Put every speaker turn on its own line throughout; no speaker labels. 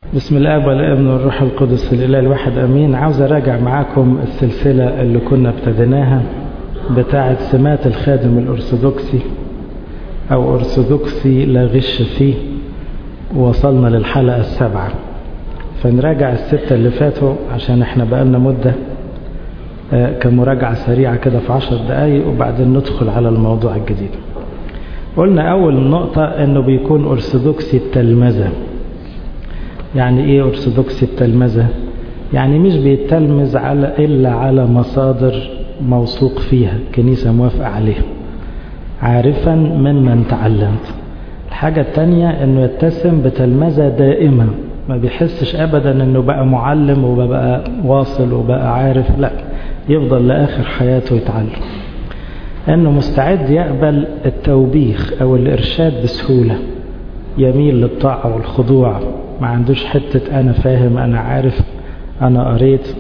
بسم الله والابن والروح القدس الاله الواحد امين عاوز اراجع معاكم السلسله اللي كنا ابتديناها بتاعه سمات الخادم الارثوذكسي او ارثوذكسي لا غش فيه وصلنا للحلقه السابعه فنراجع السته اللي فاتوا عشان احنا بقالنا مده كمراجعه سريعه كده في عشر دقايق وبعدين ندخل على الموضوع الجديد قلنا اول نقطه انه بيكون ارثوذكسي التلمذه يعني ايه ارثوذكسي التلمذة يعني مش بيتلمذ على الا على مصادر موثوق فيها كنيسة موافقة عليها عارفا ممن تعلمت الحاجة التانية انه يتسم بتلمذة دائمة ما بيحسش ابدا انه بقى معلم وبقى واصل وبقى عارف لا يفضل لاخر حياته يتعلم انه مستعد يقبل التوبيخ او الارشاد بسهولة يميل للطاعة والخضوع ما عندوش حتة أنا فاهم أنا عارف أنا قريت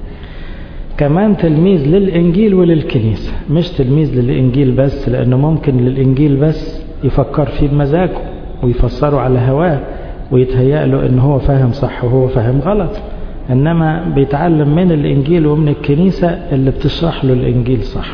كمان تلميذ للإنجيل وللكنيسة مش تلميذ للإنجيل بس لأنه ممكن للإنجيل بس يفكر فيه بمزاجه ويفسره على هواه ويتهيأ له إن هو فاهم صح وهو فاهم غلط إنما بيتعلم من الإنجيل ومن الكنيسة اللي بتشرح له الإنجيل صح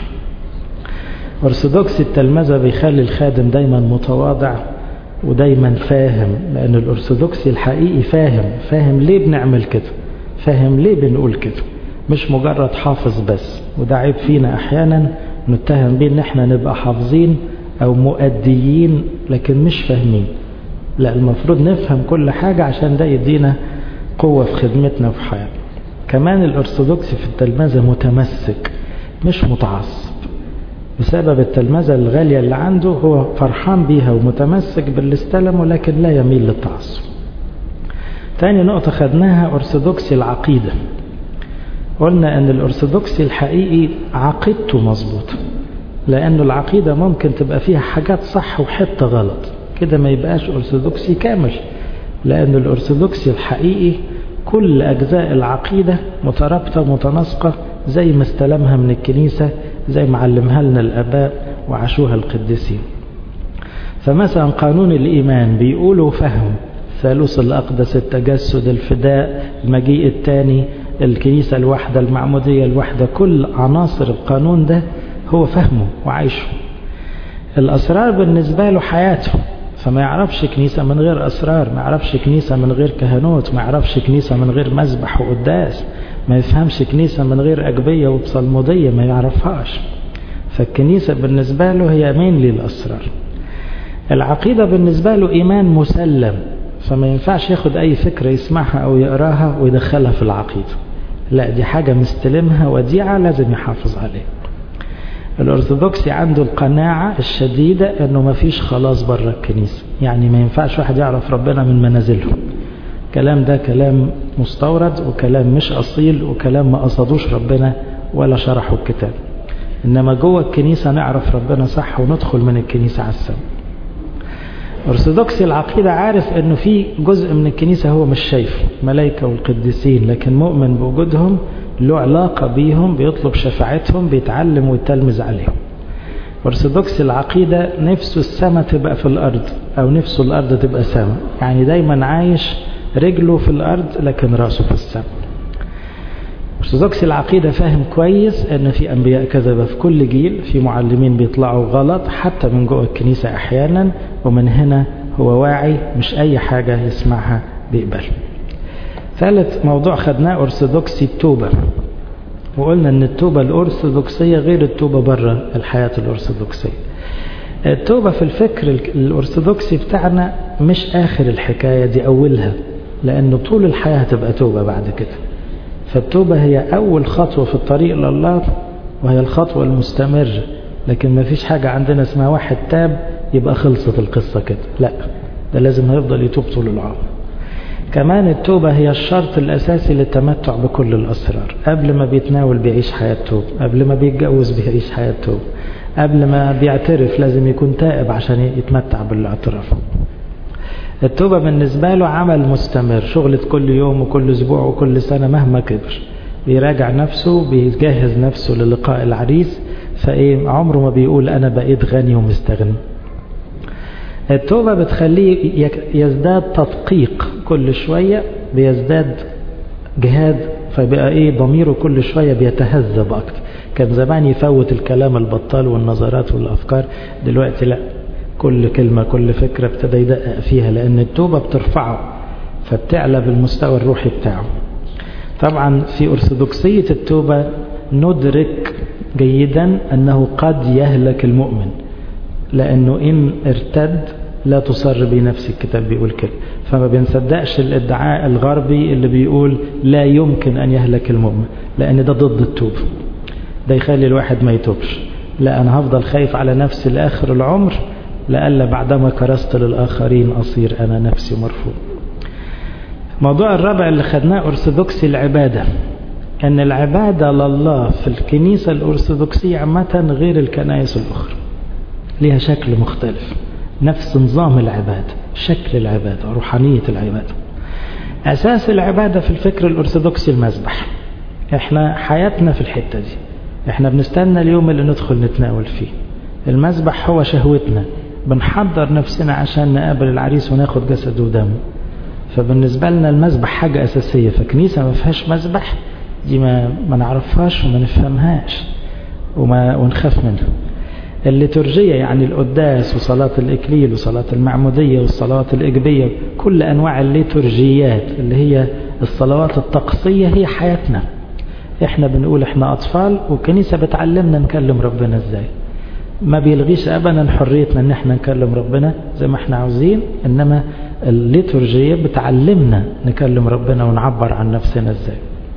أرثوذكسي التلمذة بيخلي الخادم دايما متواضع ودايما فاهم لأن الأرثوذكسي الحقيقي فاهم فاهم ليه بنعمل كده فاهم ليه بنقول كده مش مجرد حافظ بس وده عيب فينا أحيانا نتهم بيه إن احنا نبقى حافظين أو مؤديين لكن مش فاهمين لا المفروض نفهم كل حاجة عشان ده يدينا قوة في خدمتنا وفي حياتنا كمان الأرثوذكسي في التلمذة متمسك مش متعصب بسبب التلمذة الغالية اللي عنده هو فرحان بيها ومتمسك باللي استلمه لكن لا يميل للتعصب تاني نقطة خدناها أرثوذكسي العقيدة قلنا أن الأرثوذكسي الحقيقي عقيدته مظبوطة لأنه العقيدة ممكن تبقى فيها حاجات صح وحتة غلط كده ما يبقاش أرثوذكسي كامل لأن الأرثوذكسي الحقيقي كل أجزاء العقيدة مترابطة متناسقة زي ما استلمها من الكنيسة زي ما علمها لنا الآباء وعاشوها القديسين فمثلا قانون الإيمان بيقولوا فهم ثالوث الأقدس التجسد الفداء المجيء الثاني الكنيسة الواحدة المعمودية الواحدة كل عناصر القانون ده هو فهمه وعايشه الأسرار بالنسبة له حياته فما يعرفش كنيسة من غير أسرار ما يعرفش كنيسة من غير كهنوت ما يعرفش كنيسة من غير مذبح وقداس ما يفهمش كنيسة من غير أجبية وبصلمودية ما يعرفهاش فالكنيسة بالنسبة له هي مين للأسرار العقيدة بالنسبة له إيمان مسلم فما ينفعش ياخد أي فكرة يسمعها أو يقراها ويدخلها في العقيدة لا دي حاجة مستلمها وديعة لازم يحافظ عليها الأرثوذكسي عنده القناعة الشديدة أنه ما فيش خلاص بره الكنيسة يعني ما ينفعش واحد يعرف ربنا من منازلهم كلام ده كلام مستورد وكلام مش أصيل وكلام ما قصدوش ربنا ولا شرحه الكتاب إنما جوه الكنيسة نعرف ربنا صح وندخل من الكنيسة على السماء أرثوذكسي العقيدة عارف أنه في جزء من الكنيسة هو مش شايفه ملائكة والقديسين لكن مؤمن بوجودهم له علاقة بيهم بيطلب شفاعتهم بيتعلم ويتلمذ عليهم أرثوذكسي العقيدة نفسه السماء تبقى في الأرض أو نفسه الأرض تبقى سماء يعني دايما عايش رجله في الأرض لكن رأسه في السماء أرثوذكسي العقيدة فاهم كويس أن في أنبياء كذبة في كل جيل في معلمين بيطلعوا غلط حتى من جوه الكنيسة أحيانا ومن هنا هو واعي مش أي حاجة يسمعها بيقبل ثالث موضوع خدناه أرثوذكسي التوبة وقلنا أن التوبة الأرثوذكسية غير التوبة بره الحياة الأرثوذكسية التوبة في الفكر الأرثوذكسي بتاعنا مش آخر الحكاية دي أولها لأنه طول الحياة هتبقى توبة بعد كده فالتوبة هي أول خطوة في الطريق لله وهي الخطوة المستمرة لكن ما فيش حاجة عندنا اسمها واحد تاب يبقى خلصت القصة كده لا ده لازم هيفضل يتوب طول العمر كمان التوبة هي الشرط الأساسي للتمتع بكل الأسرار قبل ما بيتناول بيعيش حياة توب قبل ما بيتجوز بيعيش حياة توب قبل ما بيعترف لازم يكون تائب عشان يتمتع بالاعتراف التوبة بالنسبة له عمل مستمر شغلة كل يوم وكل أسبوع وكل سنة مهما كبر بيراجع نفسه بيجهز نفسه للقاء العريس فإيه عمره ما بيقول أنا بقيت غني ومستغني التوبة بتخليه يزداد تدقيق كل شوية بيزداد جهاد فبقى ايه ضميره كل شوية بيتهذب اكتر كان زمان يفوت الكلام البطال والنظرات والافكار دلوقتي لا كل كلمة كل فكرة ابتدى يدقق فيها لان التوبة بترفعه فبتعلى بالمستوى الروحي بتاعه طبعا في أرثوذكسية التوبة ندرك جيدا أنه قد يهلك المؤمن لأنه إن ارتد لا تصر بنفس الكتاب بيقول كده فما بنصدقش الادعاء الغربي اللي بيقول لا يمكن أن يهلك المؤمن لأن ده ضد التوبة ده يخلي الواحد ما يتوبش لا أنا هفضل خايف على نفسي لآخر العمر لألا بعدما كرست للآخرين أصير أنا نفسي مرفوض الموضوع الرابع اللي خدناه أرثوذكسي العبادة أن العبادة لله في الكنيسة الأرثوذكسية عامة غير الكنائس الأخرى لها شكل مختلف نفس نظام العبادة شكل العبادة روحانية العبادة أساس العبادة في الفكر الأرثوذكسي المذبح احنا حياتنا في الحتة دي احنا بنستنى اليوم اللي ندخل نتناول فيه المذبح هو شهوتنا بنحضر نفسنا عشان نقابل العريس وناخد جسده ودمه فبالنسبة لنا المذبح حاجة أساسية فكنيسة ما فيهاش مذبح دي ما, ما نعرفهاش وما نفهمهاش وما ونخاف منها الليتورجية يعني القداس وصلاة الإكليل وصلاة المعمودية والصلوات الإجبية كل أنواع الليتورجيات اللي هي الصلوات الطقسية هي حياتنا احنا بنقول احنا أطفال والكنيسة بتعلمنا نكلم ربنا ازاي ما بيلغيش أبدا حريتنا ان احنا نكلم ربنا زي ما احنا عاوزين انما الليتورجية بتعلمنا نكلم ربنا ونعبر عن نفسنا ازاي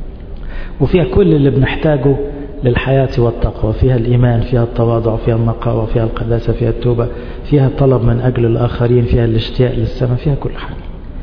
وفيها كل اللي بنحتاجه للحياة والتقوى فيها الإيمان فيها التواضع فيها النقاوة فيها القداسة فيها التوبة فيها الطلب من أجل الآخرين فيها الاشتياق للسماء فيها كل حاجة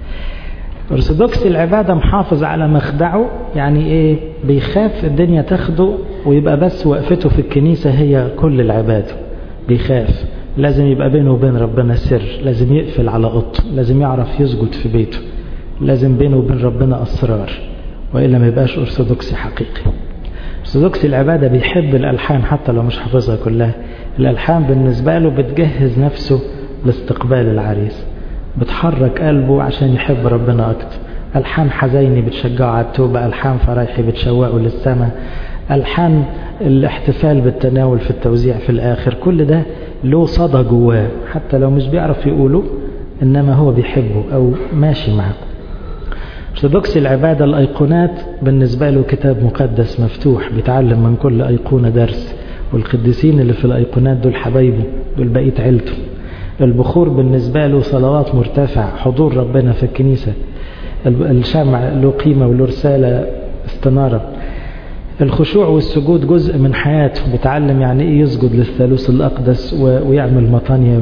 أرثوذكس العبادة محافظ على مخدعه يعني إيه بيخاف الدنيا تاخده ويبقى بس وقفته في الكنيسة هي كل العبادة بيخاف لازم يبقى بينه وبين ربنا سر لازم يقفل على اوضته لازم يعرف يسجد في بيته لازم بينه وبين ربنا أسرار وإلا ما يبقاش أرثوذكسي حقيقي أرثوذكسي العبادة بيحب الألحان حتى لو مش حافظها كلها الألحان بالنسبة له بتجهز نفسه لاستقبال العريس بتحرك قلبه عشان يحب ربنا أكتر ألحان حزيني بتشجعه على التوبة ألحان فرايحي بتشوقه للسماء ألحان الاحتفال بالتناول في التوزيع في الآخر كل ده له صدى جواه حتى لو مش بيعرف يقوله إنما هو بيحبه أو ماشي معه أرثوذكسي العبادة الأيقونات بالنسبة له كتاب مقدس مفتوح بيتعلم من كل أيقونة درس والقديسين اللي في الأيقونات دول حبايبه دول بقية عيلته البخور بالنسبة له صلوات مرتفعة حضور ربنا في الكنيسة الشمع له قيمة وله رسالة استنارة الخشوع والسجود جزء من حياته بيتعلم يعني ايه يسجد للثالوث الأقدس ويعمل مطانية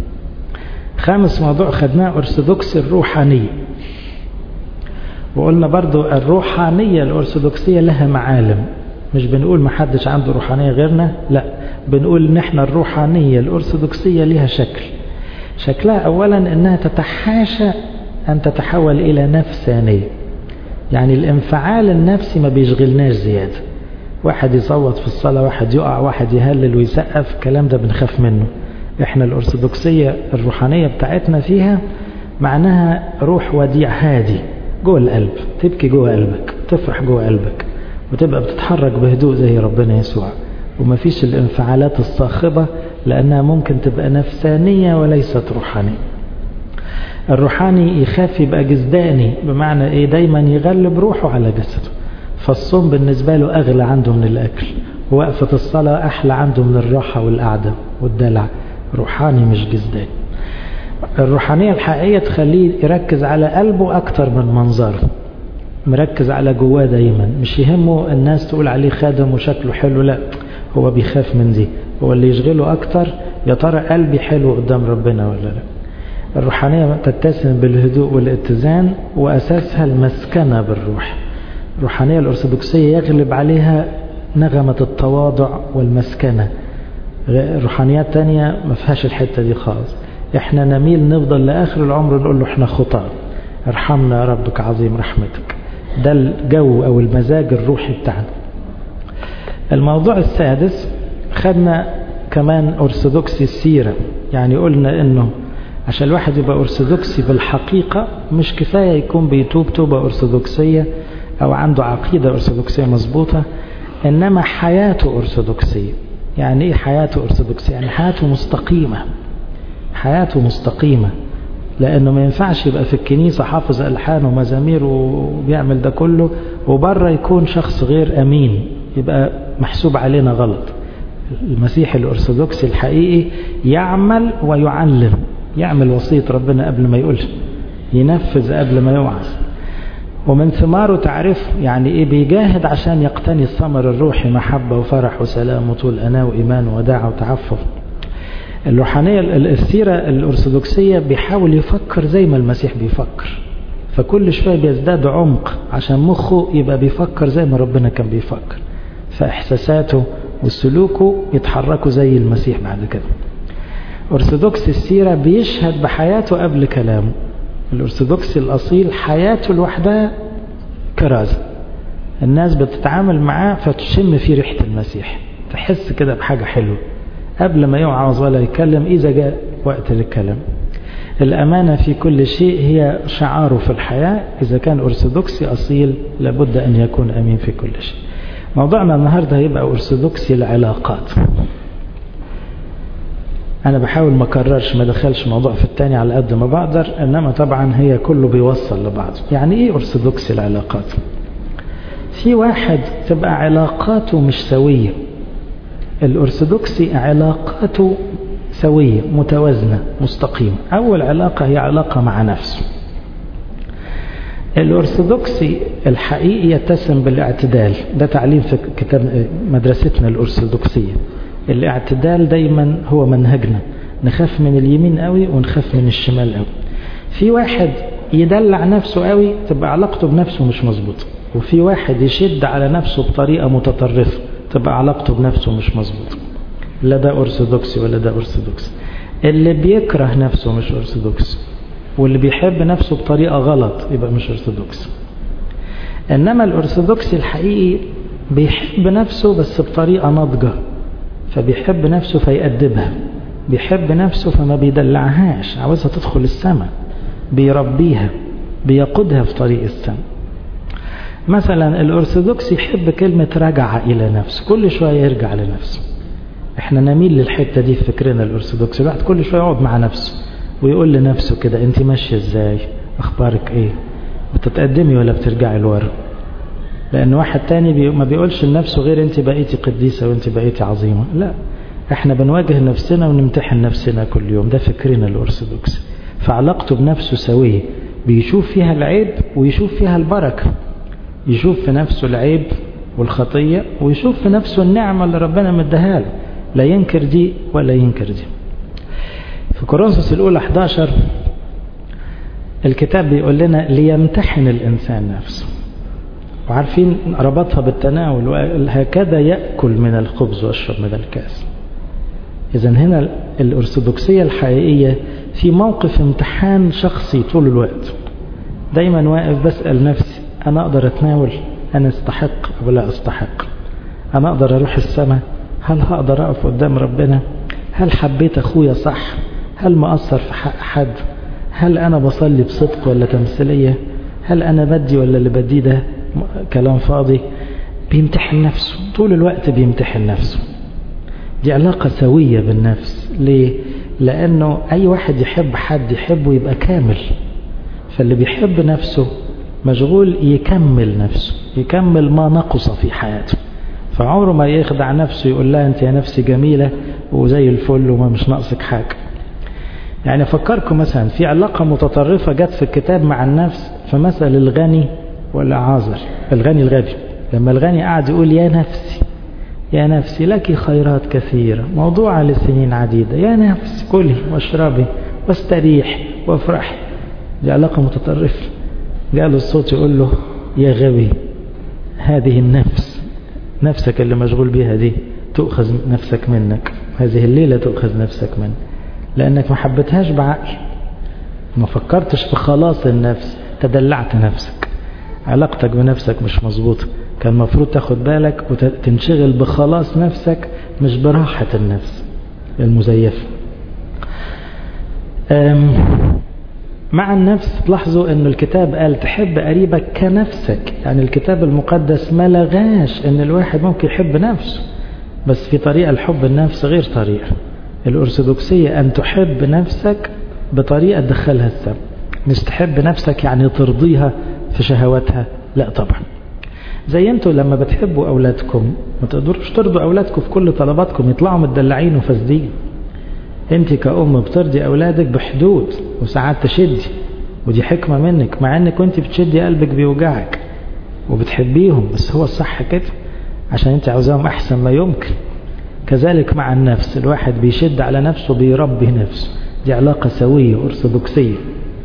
خامس موضوع خدناه أرثوذكسي الروحانية وقلنا برضو الروحانية الأرثوذكسية لها معالم مش بنقول ما حدش عنده روحانية غيرنا لا بنقول ان احنا الروحانية الأرثوذكسية لها شكل شكلها أولا أنها تتحاشى أن تتحول إلى نفسانية يعني الانفعال النفسي ما بيشغلناش زيادة واحد يصوت في الصلاة واحد يقع واحد يهلل ويسقف الكلام ده بنخاف منه احنا الأرثوذكسية الروحانية بتاعتنا فيها معناها روح وديع هادي جوه القلب تبكي جوه قلبك تفرح جوه قلبك وتبقى بتتحرك بهدوء زي ربنا يسوع ومفيش الانفعالات الصاخبة لأنها ممكن تبقى نفسانية وليست روحانية الروحاني يخاف يبقى جزداني بمعنى ايه دايما يغلب روحه على جسده فالصوم بالنسبة له أغلى عنده من الأكل ووقفة الصلاة أحلى عنده من الراحة والقعدة والدلع روحاني مش جزداني الروحانية الحقيقية تخليه يركز على قلبه أكتر من منظره مركز على جواه دايما مش يهمه الناس تقول عليه خادم وشكله حلو لا هو بيخاف من دي هو اللي يشغله أكتر يا ترى قلبي حلو قدام ربنا ولا لا الروحانية تتسم بالهدوء والاتزان وأساسها المسكنة بالروح الروحانية الأرثوذكسية يغلب عليها نغمة التواضع والمسكنة روحانيات تانية ما فيهاش الحتة دي خالص احنا نميل نفضل لآخر العمر نقول له احنا خطاة ارحمنا يا ربك عظيم رحمتك ده الجو او المزاج الروحي بتاعنا الموضوع السادس خدنا كمان أرثوذكسي السيرة يعني قلنا انه عشان الواحد يبقى أرثوذكسي بالحقيقة مش كفاية يكون بيتوب توبة أرثوذكسية أو عنده عقيدة أرثوذكسية مظبوطة إنما حياته أرثوذكسية يعني إيه حياته أرثوذكسية يعني حياته مستقيمة حياته مستقيمة لأنه ما ينفعش يبقى في الكنيسة حافظ ألحان ومزامير وبيعمل ده كله وبره يكون شخص غير أمين يبقى محسوب علينا غلط المسيح الأرثوذكسي الحقيقي يعمل ويعلم يعمل وصية ربنا قبل ما يقول ينفذ قبل ما يوعظ ومن ثماره تعرف يعني ايه بيجاهد عشان يقتني الثمر الروحي محبة وفرح وسلام وطول أناة وإيمان وداعة وتعفف الروحانية السيرة الأرثوذكسية بيحاول يفكر زي ما المسيح بيفكر فكل شوية بيزداد عمق عشان مخه يبقى بيفكر زي ما ربنا كان بيفكر فإحساساته وسلوكه يتحركوا زي المسيح بعد كده أرثوذكس السيرة بيشهد بحياته قبل كلامه الأرثوذكسي الأصيل حياته لوحدها كرازة الناس بتتعامل معاه فتشم فيه ريحة المسيح تحس كده بحاجة حلوة قبل ما يوعظ ولا يتكلم إذا جاء وقت الكلام الأمانة في كل شيء هي شعاره في الحياة إذا كان أرثوذكسي أصيل لابد أن يكون أمين في كل شيء موضوعنا النهاردة هيبقى أرثوذكسي العلاقات أنا بحاول ما أكررش ما دخلش موضوع في التاني على قد ما بقدر إنما طبعا هي كله بيوصل لبعض يعني إيه أرثوذكسي العلاقات في واحد تبقى علاقاته مش سوية الأرثوذكسي علاقاته سوية متوازنة مستقيمة أول علاقة هي علاقة مع نفسه الأرثوذكسي الحقيقي يتسم بالاعتدال ده تعليم في كتاب مدرستنا الأرثوذكسية الاعتدال دايما هو منهجنا نخاف من اليمين قوي ونخاف من الشمال قوي في واحد يدلع نفسه قوي تبقى علاقته بنفسه مش مظبوطة وفي واحد يشد على نفسه بطريقة متطرفة تبقى علاقته بنفسه مش مظبوطة لا ده أرثوذكسي ولا ده أرثوذكسي اللي بيكره نفسه مش أرثوذكسي واللي بيحب نفسه بطريقة غلط يبقى مش أرثوذكسي إنما الأرثوذكسي الحقيقي بيحب نفسه بس بطريقة ناضجة فبيحب نفسه فيأدبها بيحب نفسه فما بيدلعهاش عاوزها تدخل السماء بيربيها بيقودها في طريق السماء مثلا الأرثوذكس يحب كلمة رجع إلى نفسه كل شوية يرجع لنفسه احنا نميل للحتة دي في فكرنا الأرثوذكس الواحد كل شوية يقعد مع نفسه ويقول لنفسه كده انت ماشية ازاي اخبارك ايه بتتقدمي ولا بترجعي لورا لأن واحد تاني بي ما بيقولش لنفسه غير انت بقيتي قديسة وانت بقيتي عظيمة لا احنا بنواجه نفسنا ونمتحن نفسنا كل يوم ده فكرنا الأرثوذكسي فعلاقته بنفسه سوية بيشوف فيها العيب ويشوف فيها البركة يشوف في نفسه العيب والخطية ويشوف في نفسه النعمة اللي ربنا مديها له لا ينكر دي ولا ينكر دي في كورنثوس الأولى 11 الكتاب بيقول لنا ليمتحن الإنسان نفسه وعارفين ربطها بالتناول هكذا يأكل من الخبز ويشرب من الكاس إذا هنا الأرثوذكسية الحقيقية في موقف امتحان شخصي طول الوقت دايما واقف بسأل نفسي أنا أقدر أتناول أنا أستحق ولا أستحق أنا أقدر أروح السماء هل هقدر أقف قدام ربنا هل حبيت أخويا صح هل مقصر في حق حد هل أنا بصلي بصدق ولا تمثيلية هل أنا بدي ولا اللي بدي ده كلام فاضي بيمتحن نفسه طول الوقت بيمتحن نفسه دي علاقة سوية بالنفس ليه؟ لأنه أي واحد يحب حد يحبه يبقى كامل فاللي بيحب نفسه مشغول يكمل نفسه يكمل ما نقص في حياته فعمره ما يخدع نفسه يقول لها أنت يا نفسي جميلة وزي الفل وما مش ناقصك حاجة يعني أفكركم مثلا في علاقة متطرفة جت في الكتاب مع النفس فمثل الغني والعازر الغني الغبي لما الغني قاعد يقول يا نفسي يا نفسي لك خيرات كثيرة موضوعة لسنين عديدة يا نفسي كلي واشربي واستريح وافرحي دي علاقة متطرفة جاله الصوت يقول له يا غبي هذه النفس نفسك اللي مشغول بها دي تؤخذ نفسك منك هذه الليلة تؤخذ نفسك منك لأنك ما حبتهاش بعقل ما فكرتش في خلاص النفس تدلعت نفسك علاقتك بنفسك مش مظبوطة كان المفروض تاخد بالك وتنشغل بخلاص نفسك مش براحة النفس المزيفة مع النفس تلاحظوا أن الكتاب قال تحب قريبك كنفسك يعني الكتاب المقدس ما لغاش أن الواحد ممكن يحب نفسه بس في طريقة الحب النفس غير طريقة الأرثوذكسية أن تحب نفسك بطريقة تدخلها السم مش تحب نفسك يعني ترضيها في شهواتها لا طبعا زي انتوا لما بتحبوا أولادكم ما تقدروش ترضوا أولادكم في كل طلباتكم يطلعوا متدلعين وفاسدين انت كأم بترضي أولادك بحدود وساعات تشدي ودي حكمة منك مع انك وانت بتشدي قلبك بيوجعك وبتحبيهم بس هو الصح كده عشان انت عاوزاهم احسن ما يمكن كذلك مع النفس الواحد بيشد على نفسه بيربي نفسه دي علاقة سوية أرثوذكسية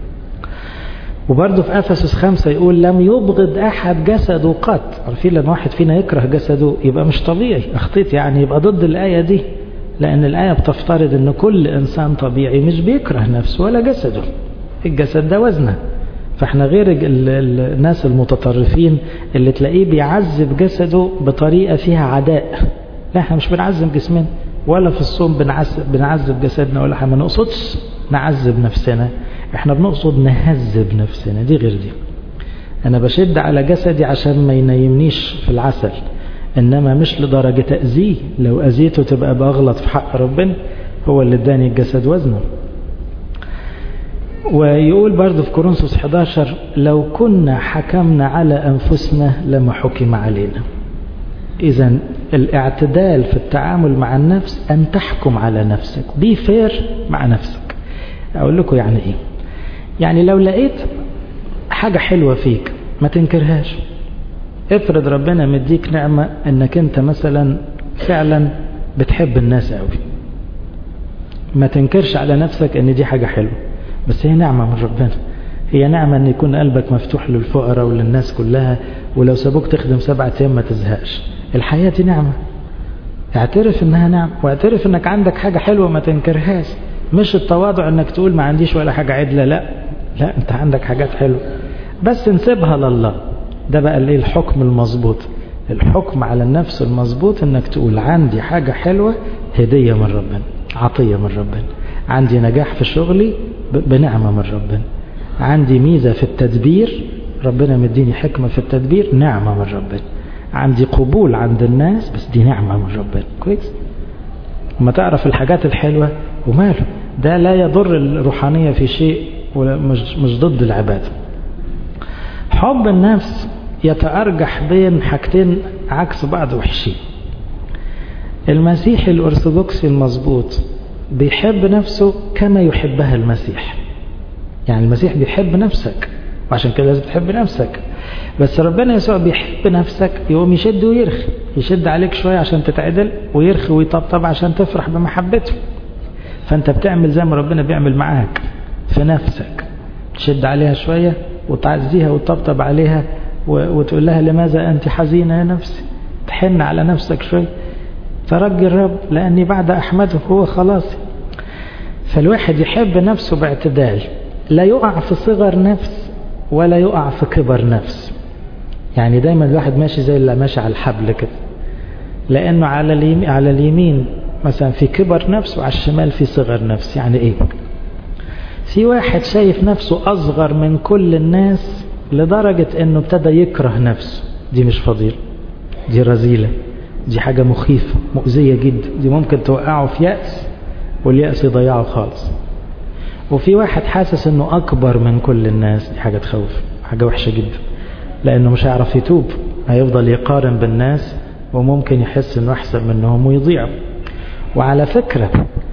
وبرضه في أفسس خمسة يقول لم يبغض أحد جسده قط عارفين لما واحد فينا يكره جسده يبقى مش طبيعي أخطيت يعني يبقى ضد الآية دي لأن الآية بتفترض أن كل إنسان طبيعي مش بيكره نفسه ولا جسده الجسد ده وزنه فاحنا غير الناس المتطرفين اللي تلاقيه بيعذب جسده بطريقة فيها عداء لا احنا مش بنعذب جسمنا ولا في الصوم بنعذب, بنعذب جسدنا ولا احنا ما نقصدش نعذب نفسنا احنا بنقصد نهذب نفسنا دي غير دي انا بشد على جسدي عشان ما ينيمنيش في العسل انما مش لدرجة تأذيه لو اذيته تبقى بغلط في حق ربنا هو اللي اداني الجسد وزنه ويقول برضه في كورنثوس 11 لو كنا حكمنا على أنفسنا لما حكم علينا إذا الاعتدال في التعامل مع النفس أن تحكم على نفسك بي فير مع نفسك أقول لكم يعني إيه يعني لو لقيت حاجة حلوة فيك ما تنكرهاش افرض ربنا مديك نعمة انك انت مثلا فعلا بتحب الناس قوي ما تنكرش على نفسك ان دي حاجة حلوة بس هي نعمة من ربنا هي نعمة ان يكون قلبك مفتوح للفقراء وللناس كلها ولو سابوك تخدم سبعة ايام ما تزهقش الحياة دي نعمة اعترف انها نعمة واعترف انك عندك حاجة حلوة ما تنكرهاش مش التواضع انك تقول ما عنديش ولا حاجة عدلة لا لا انت عندك حاجات حلوة بس نسيبها لله ده بقى الايه الحكم المظبوط الحكم على النفس المظبوط انك تقول عندي حاجة حلوة هدية من ربنا عطية من ربنا عندي نجاح في شغلي بنعمة من ربنا عندي ميزة في التدبير ربنا مديني حكمة في التدبير نعمة من ربنا عندي قبول عند الناس بس دي نعمة من ربنا كويس ما تعرف الحاجات الحلوة وماله ده لا يضر الروحانية في شيء ومش مش ضد العبادة حب النفس يتأرجح بين حاجتين عكس بعض وحشين المسيح الأرثوذكسي المظبوط بيحب نفسه كما يحبها المسيح يعني المسيح بيحب نفسك وعشان كده لازم تحب نفسك بس ربنا يسوع بيحب نفسك يقوم يشد ويرخي يشد عليك شوية عشان تتعدل ويرخي ويطبطب عشان تفرح بمحبته فانت بتعمل زي ما ربنا بيعمل معاك في نفسك تشد عليها شوية وتعزيها وتطبطب عليها وتقول لها لماذا أنت حزينة يا نفسي تحن على نفسك شوية ترجي الرب لأني بعد أحمده هو خلاص فالواحد يحب نفسه باعتدال لا يقع في صغر نفس ولا يقع في كبر نفس يعني دايما الواحد ماشي زي اللي ماشي على الحبل كده لأنه على اليمين, على اليمين مثلا في كبر نفس وعلى الشمال في صغر نفس يعني ايه في واحد شايف نفسه أصغر من كل الناس لدرجة أنه ابتدى يكره نفسه دي مش فضيلة دي رذيلة دي حاجة مخيفة مؤذية جدا دي ممكن توقعه في يأس واليأس يضيعه خالص وفي واحد حاسس أنه أكبر من كل الناس دي حاجة تخوف حاجة وحشة جدا لأنه مش هيعرف يتوب هيفضل يقارن بالناس وممكن يحس أنه أحسن منهم ويضيع وعلى فكرة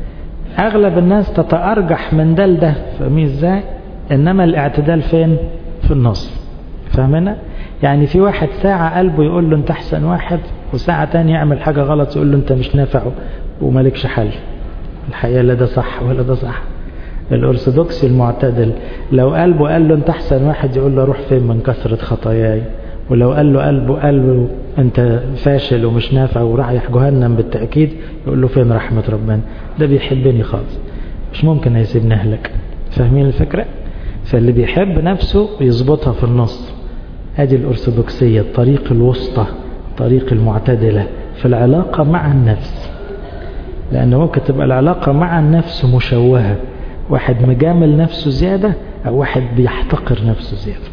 أغلب الناس تتأرجح من ده لده فاهمين ازاي إنما الاعتدال فين في النص فاهمنا يعني في واحد ساعة قلبه يقول له انت احسن واحد وساعة تاني يعمل حاجة غلط يقول له انت مش نافع ومالكش حل الحقيقة لا ده صح ولا ده صح الأرثوذكسي المعتدل لو قلبه قال له انت احسن واحد يقول له روح فين من كثرة خطاياي ولو قال له قلبه قال له انت فاشل ومش نافع ورايح جهنم بالتأكيد يقول له فين رحمة ربنا ده بيحبني خالص مش ممكن هيسيبني اهلك فاهمين الفكرة فاللي بيحب نفسه يظبطها في النص ادي الأرثوذكسية الطريق الوسطى الطريق المعتدلة في العلاقة مع النفس لأن ممكن تبقى العلاقة مع النفس مشوهة واحد مجامل نفسه زيادة أو واحد بيحتقر نفسه زيادة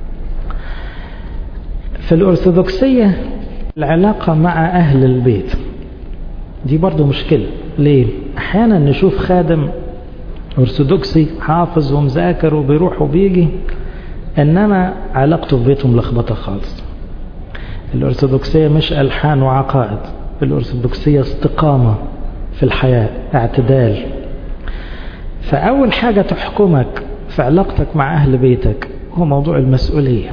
في الأرثوذكسية العلاقة مع أهل البيت دي برضو مشكلة ليه؟ أحيانا نشوف خادم أرثوذكسي حافظ ومذاكر وبيروح وبيجي إنما علاقته في بيته ملخبطة خالص الأرثوذكسية مش ألحان وعقائد الأرثوذكسية استقامة في الحياة اعتدال فأول حاجة تحكمك في علاقتك مع أهل بيتك هو موضوع المسؤولية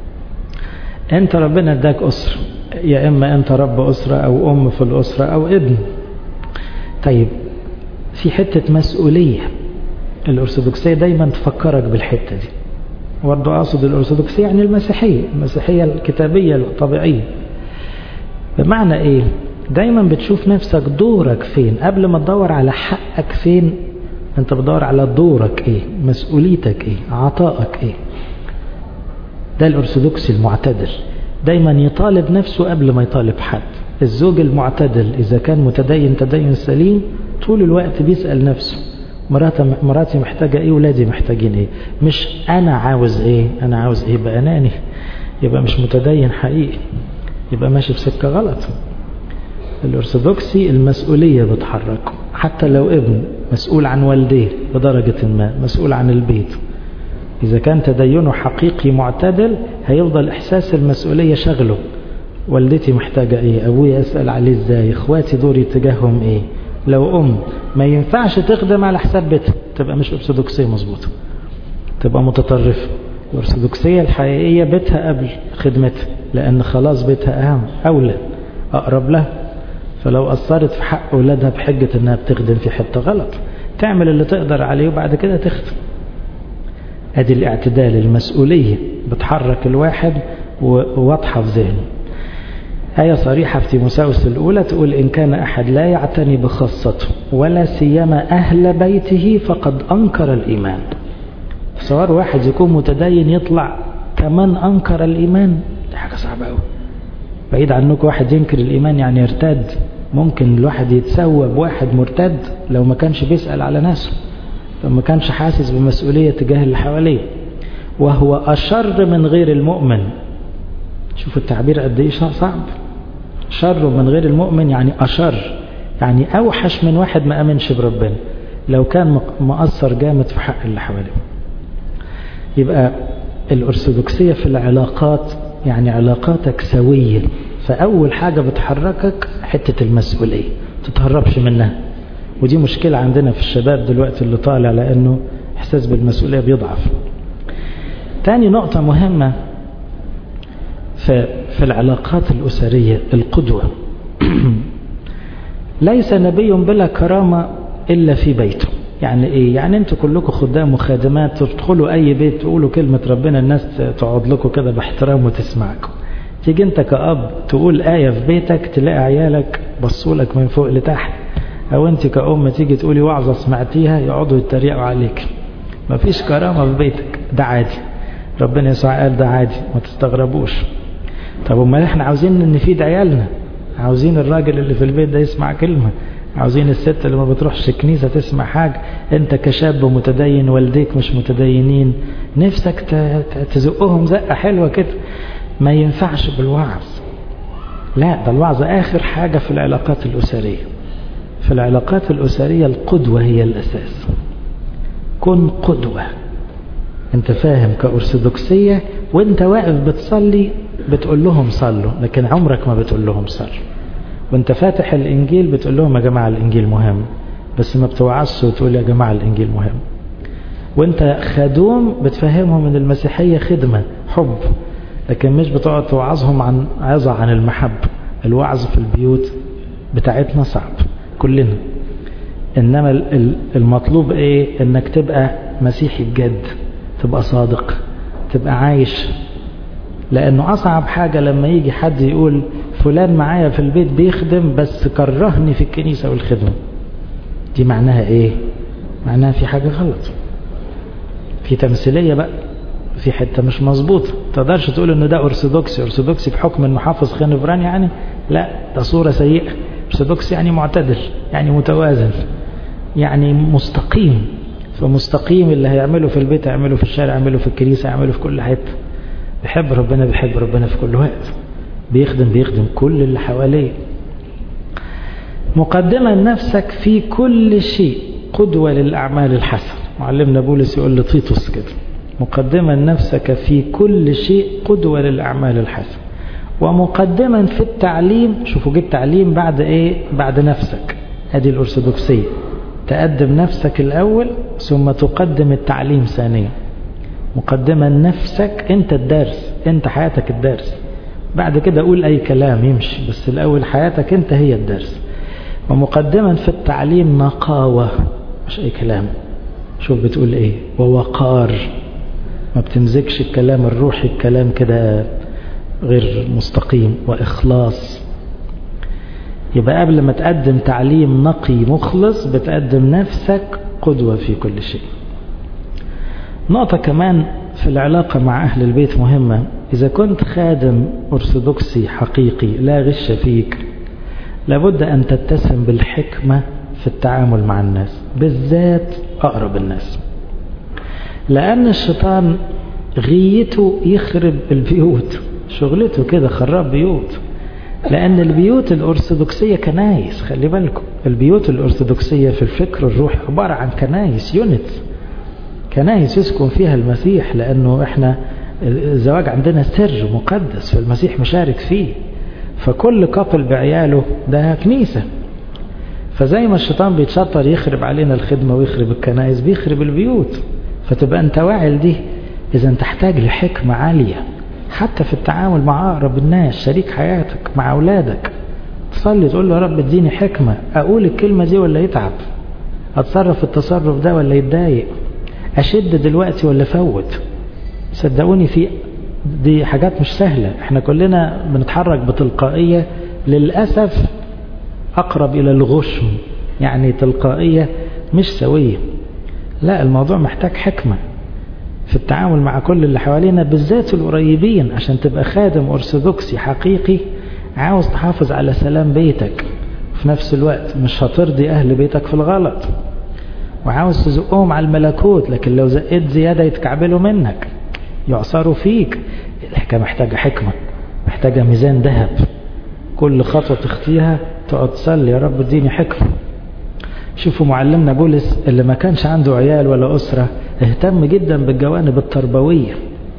أنت ربنا اداك أسرة يا إما أنت رب أسرة أو أم في الأسرة أو ابن طيب في حتة مسؤولية الأرثوذكسية دايما تفكرك بالحتة دي برضه أقصد الأرثوذكسية يعني المسيحية المسيحية الكتابية الطبيعية بمعنى إيه دايما بتشوف نفسك دورك فين قبل ما تدور على حقك فين انت بتدور على دورك ايه مسؤوليتك ايه عطائك ايه ده الارثوذكسي المعتدل دايما يطالب نفسه قبل ما يطالب حد الزوج المعتدل اذا كان متدين تدين سليم طول الوقت بيسأل نفسه مراتي محتاجة ايه ولادي محتاجين ايه مش انا عاوز ايه انا عاوز ايه يبقى اناني يبقى مش متدين حقيقي يبقى ماشي في سكة غلط الأرثوذكسي المسؤولية بتحركه حتى لو ابن مسؤول عن والديه بدرجة ما مسؤول عن البيت إذا كان تدينه حقيقي معتدل هيفضل إحساس المسؤولية شغله والدتي محتاجة إيه أبوي أسأل عليه إزاي إخواتي دوري تجاههم إيه لو أم ما ينفعش تخدم على حساب بيتها تبقى مش أرثوذكسية مظبوطة تبقى متطرفة الأرثوذكسية الحقيقية بيتها قبل خدمتها لأن خلاص بيتها أهم أولى أقرب لها فلو أثرت في حق أولادها بحجة أنها بتخدم في حتة غلط تعمل اللي تقدر عليه وبعد كده تخدم أدي الاعتدال المسؤولية بتحرك الواحد وواضحة في ذهنه آية صريحة في تيموساوس الأولى تقول إن كان أحد لا يعتني بخاصته ولا سيما أهل بيته فقد أنكر الإيمان صار واحد يكون متدين يطلع كمان أنكر الإيمان دي حاجة صعبة أوي بعيد عنك واحد ينكر الإيمان يعني يرتد ممكن الواحد يتسوى بواحد مرتد لو ما كانش بيسأل على نفسه لو ما كانش حاسس بمسؤولية تجاه اللي حواليه وهو أشر من غير المؤمن شوف التعبير قد ايه صعب شر من غير المؤمن يعني أشر يعني أوحش من واحد ما أمنش بربنا لو كان مؤثر جامد في حق اللي حواليه يبقى الأرثوذكسية في العلاقات يعني علاقاتك سوية فأول حاجة بتحركك حتة المسؤولية تتهربش منها ودي مشكلة عندنا في الشباب دلوقتي اللي طالع لأنه إحساس بالمسؤولية بيضعف تاني نقطة مهمة في, في العلاقات الأسرية القدوة ليس نبي بلا كرامة إلا في بيته يعني إيه يعني أنتوا كلكم خدام وخادمات تدخلوا أي بيت تقولوا كلمة ربنا الناس تقعد لكم كده باحترام وتسمعكم تيجي أنت كأب تقول آية في بيتك تلاقي عيالك بصوا لك من فوق لتحت أو أنت كأم تيجي تقولي وعظة سمعتيها يقعدوا يتريقوا عليك مفيش كرامة في بيتك ده عادي ربنا يسوع قال ده عادي ما تستغربوش طب امال احنا عاوزين نفيد عيالنا عاوزين الراجل اللي في البيت ده يسمع كلمة عاوزين الست اللي ما بتروحش الكنيسة تسمع حاجة انت كشاب متدين والديك مش متدينين نفسك تزقهم زقة حلوة كده ما ينفعش بالوعظ لا ده الوعظ آخر حاجة في العلاقات الأسرية في العلاقات الأسرية القدوة هي الأساس كن قدوة انت فاهم كأرثوذكسية وانت واقف بتصلي بتقول لهم صلوا لكن عمرك ما بتقول لهم صلوا وانت فاتح الانجيل بتقول لهم يا جماعة الانجيل مهم بس ما بتوعظش وتقول يا جماعة الانجيل مهم وانت خدوم بتفهمهم ان المسيحية خدمة حب لكن مش بتقعد توعظهم عن عظة عن المحبة الوعظ في البيوت بتاعتنا صعب كلنا انما المطلوب ايه انك تبقى مسيحي بجد تبقى صادق تبقى عايش لانه اصعب حاجة لما يجي حد يقول فلان معايا في البيت بيخدم بس كرهني في الكنيسة والخدمة دي معناها ايه معناها في حاجة غلط في تمثيلية بقى في حتة مش مظبوطة تقدرش تقول انه ده ارثوذكسي ارثوذكسي بحكم انه حافظ خنفران يعني لا ده صورة سيئة ارثوذكسي يعني معتدل يعني متوازن يعني مستقيم فمستقيم اللي هيعمله في البيت يعمله في الشارع يعمله في الكنيسة يعمله في كل حتة بيحب ربنا بيحب ربنا في كل وقت بيخدم بيخدم كل اللي حواليه مقدما نفسك في كل شيء قدوة للأعمال الحسنة معلمنا بولس يقول لطيطس كده مقدما نفسك في كل شيء قدوة للأعمال الحسنة ومقدما في التعليم شوفوا جيب تعليم بعد ايه بعد نفسك هذه الأرثوذكسية تقدم نفسك الأول ثم تقدم التعليم ثانيا مقدما نفسك انت الدرس انت حياتك الدرس بعد كده قول اي كلام يمشي بس الاول حياتك انت هي الدرس ومقدما في التعليم نقاوة مش اي كلام شوف بتقول ايه ووقار ما بتمزكش الكلام الروحي الكلام كده غير مستقيم واخلاص يبقى قبل ما تقدم تعليم نقي مخلص بتقدم نفسك قدوة في كل شيء نقطة كمان في العلاقة مع أهل البيت مهمة إذا كنت خادم أرثوذكسي حقيقي لا غش فيك لابد أن تتسم بالحكمة في التعامل مع الناس بالذات أقرب الناس لأن الشيطان غيته يخرب البيوت شغلته كده خراب بيوت لأن البيوت الأرثوذكسية كنايس خلي بالكم البيوت الأرثوذكسية في الفكر الروحي عبارة عن كنايس يونت كنايس يسكن فيها المسيح لأنه إحنا الزواج عندنا سر مقدس فالمسيح مشارك فيه فكل كابل بعياله ده كنيسة فزي ما الشيطان بيتشطر يخرب علينا الخدمة ويخرب الكنائس بيخرب البيوت فتبقى انت واعي لدي اذا تحتاج لحكمة عالية حتى في التعامل مع أقرب الناس شريك حياتك مع أولادك تصلي تقول له يا رب اديني حكمة أقول الكلمة دي ولا يتعب أتصرف التصرف ده ولا يتضايق أشد دلوقتي ولا فوت صدقوني في دي حاجات مش سهلة احنا كلنا بنتحرك بتلقائية للأسف أقرب إلى الغشم يعني تلقائية مش سوية لا الموضوع محتاج حكمة في التعامل مع كل اللي حوالينا بالذات القريبين عشان تبقى خادم أرثوذكسي حقيقي عاوز تحافظ على سلام بيتك في نفس الوقت مش هترضي أهل بيتك في الغلط وعاوز تزقهم على الملكوت لكن لو زقيت زيادة يتكعبلوا منك يعصروا فيك الحكاية محتاجة حكمة محتاجة ميزان ذهب كل خطوة تخطيها تقعد تصلي يا رب اديني حكمة شوفوا معلمنا بولس اللي ما كانش عنده عيال ولا أسرة اهتم جدا بالجوانب التربوية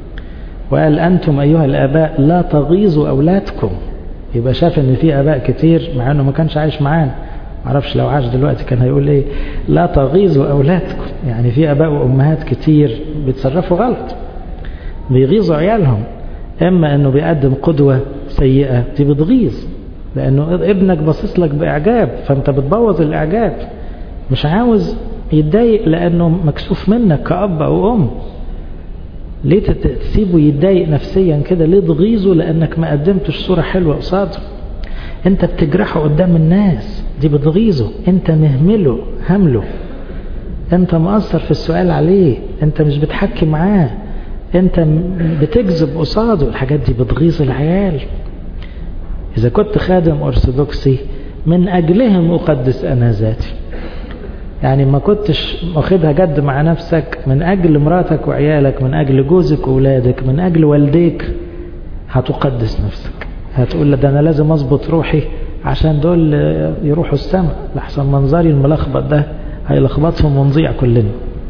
وقال أنتم أيها الآباء لا تغيظوا أولادكم يبقى شاف ان في آباء كتير مع أنه ما كانش عايش معانا معرفش لو عاش دلوقتي كان هيقول ايه لا تغيظوا أولادكم يعني في آباء وأمهات كتير بيتصرفوا غلط بيغيظوا عيالهم إما أنه بيقدم قدوة سيئة دي بتغيظ لأنه ابنك باصص لك بإعجاب فأنت بتبوظ الإعجاب مش عاوز يتضايق لأنه مكسوف منك كأب أو أم ليه تسيبه يتضايق نفسيا كده ليه تغيظه لأنك ما قدمتش صورة حلوة قصاده انت بتجرحه قدام الناس دي بتغيظه انت مهمله همله انت مقصر في السؤال عليه انت مش بتحكي معاه انت بتكذب قصاده الحاجات دي بتغيظ العيال اذا كنت خادم ارثوذكسي من اجلهم اقدس انا ذاتي يعني ما كنتش واخدها جد مع نفسك من اجل مراتك وعيالك من اجل جوزك واولادك من اجل والديك هتقدس نفسك هتقول ده انا لازم اظبط روحي عشان دول يروحوا السماء لحسن منظري الملخبط ده هيلخبطهم ونضيع كلنا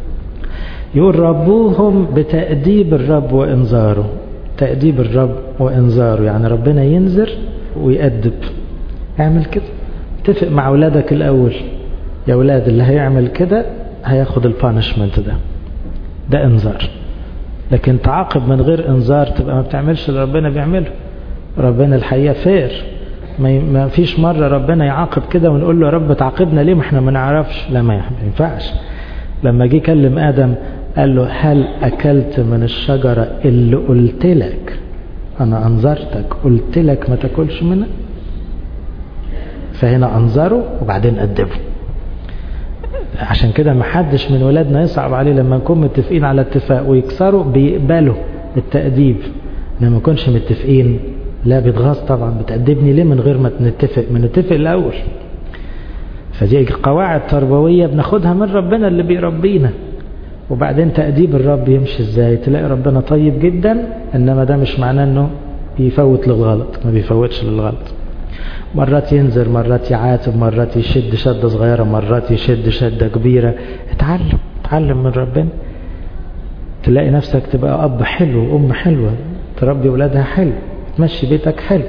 يقول ربوهم بتأديب الرب وإنذاره تأديب الرب وإنذاره يعني ربنا ينذر ويأدب اعمل كده اتفق مع أولادك الأول يا أولاد اللي هيعمل كده هياخد البانشمنت ده ده إنذار لكن تعاقب من غير إنذار تبقى ما بتعملش اللي ربنا بيعمله ربنا الحقيقة فير ما فيش مرة ربنا يعاقب كده ونقول له يا رب تعاقبنا ليه ما احنا ما نعرفش لا ما ينفعش لما جه يكلم آدم قال له هل أكلت من الشجرة اللي قلت لك أنا أنظرتك قلت لك ما تاكلش منها فهنا أنظره وبعدين أدبه عشان كده ما حدش من ولادنا يصعب عليه لما نكون متفقين على اتفاق ويكسروا بيقبلوا التأديب لما نكونش متفقين لا بيتغاظ طبعا بتأدبني ليه من غير ما نتفق من نتفق الأول فدي قواعد تربوية بناخدها من ربنا اللي بيربينا وبعدين تأديب الرب يمشي ازاي تلاقي ربنا طيب جدا انما ده مش معناه انه بيفوت للغلط ما بيفوتش للغلط مرات ينذر مرات يعاتب مرات يشد شدة صغيرة مرات يشد شدة كبيرة اتعلم اتعلم من ربنا تلاقي نفسك تبقى أب حلو وأم حلوة تربي ولادها حلو تمشي بيتك حلو